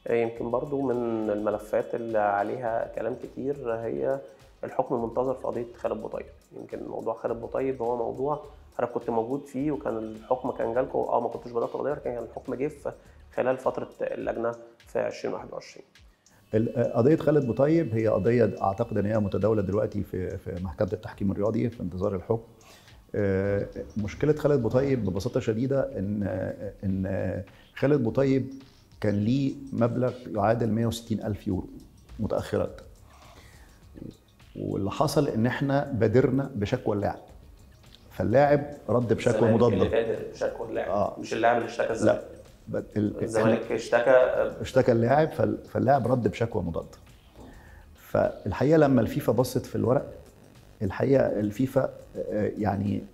يمكن برضو من الملفات اللي عليها كلام كتير هي الحكم المنتظر في قضيه خالد بوطيب يمكن موضوع خالد بوطيب هو موضوع حضرتك كنت موجود فيه وكان الحكم كان جالكم اه ما كنتش بدات القضيه لكن كان الحكم جه في خلال فتره اللجنه في 2021 ال- قضيه خالد بوطيب هي قضيه اعتقد ان هي متداوله دلوقتي في في محكمه التحكيم الرياضي في انتظار الحكم آه، مشكله خالد بوطيب ببساطه شديده ان ان خالد بوطيب كان ليه مبلغ يعادل 160 الف يورو متاخرات واللي حصل ان احنا بادرنا بشكوى اللاعب فاللاعب رد بشكوى الزمالك مضاده اللي بادر بشكوى اللاعب آه. مش اللاعب اللي اشتكى لا الزمالك ب- ال- الزمالك اشتكى اشتكى اللاعب فال- فاللاعب رد بشكوى مضاده فالحقيقه لما الفيفا بصت في الورق الحقيقه الفيفا آه، يعني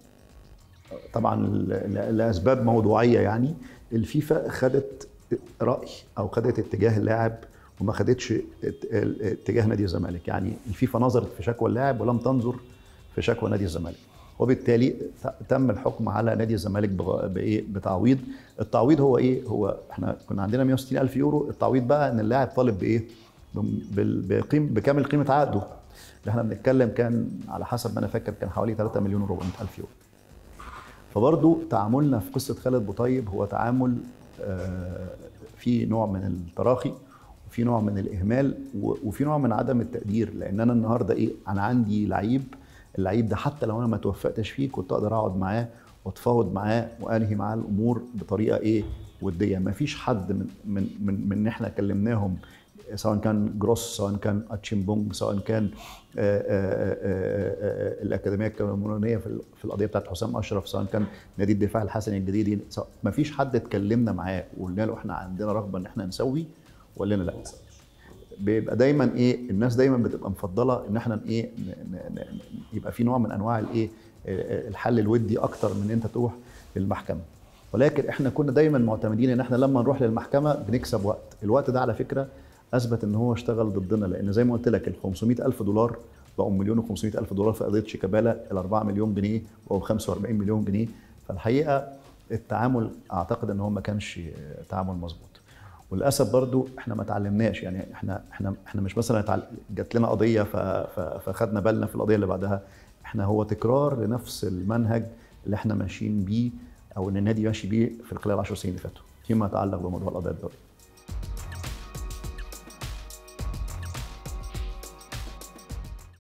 طبعا ل- ل- لاسباب موضوعيه يعني الفيفا خدت راي او خدت اتجاه اللاعب وما خدتش ات- ال- اتجاه نادي الزمالك يعني الفيفا نظرت في شكوى اللاعب ولم تنظر في شكوى نادي الزمالك وبالتالي ت- تم الحكم على نادي الزمالك بغ- بايه بتعويض التعويض هو ايه هو احنا كنا عندنا 160 الف يورو التعويض بقى ان اللاعب طالب بايه بم- بال- بقيم بكامل قيمه عقده اللي احنا بنتكلم كان على حسب ما انا فاكر كان حوالي 3 مليون و400 الف يورو فبرضو تعاملنا في قصه خالد بوطيب هو تعامل آه، في نوع من التراخي وفي نوع من الاهمال و- وفي نوع من عدم التقدير لان انا النهارده ايه انا عندي لعيب اللعيب ده حتى لو انا ما توفقتش فيه كنت اقدر اقعد معاه واتفاوض معاه وانهي معاه الامور بطريقه ايه وديه ما فيش حد من من من, من احنا كلمناهم سواء كان جروس سواء كان اتشيمبونج سواء كان آه، آه، آه، آه، الاكاديميه الكاميرونيه في ال- في القضيه بتاعت حسام اشرف سواء كان نادي الدفاع الحسني الجديدي ما فيش حد اتكلمنا معاه وقلنا له احنا عندنا رغبه ان احنا نسوي وقال لنا لا بيبقى دايما ايه الناس دايما بتبقى مفضله ان احنا ايه ن- ن- ن- يبقى في نوع من انواع الايه آه، الحل الودي اكتر من ان انت تروح للمحكمه ولكن احنا كنا دايما معتمدين ان احنا لما نروح للمحكمه بنكسب وقت الوقت ده على فكره اثبت ان هو اشتغل ضدنا لان زي ما قلت لك ال 500 الف دولار بقوا مليون و500 الف دولار في قضيه شيكابالا ال 4 مليون جنيه بقوا 45 مليون جنيه فالحقيقه التعامل اعتقد ان هو ما كانش آه، تعامل مظبوط وللاسف برضو احنا ما اتعلمناش يعني احنا احنا احنا مش مثلا اتعل- جات لنا قضيه ف- ف- فخدنا بالنا في القضيه اللي بعدها احنا هو تكرار لنفس المنهج اللي احنا ماشيين بيه او ان النادي ماشي بيه في خلال 10 سنين اللي فاتوا فيما يتعلق بموضوع القضايا الدوليه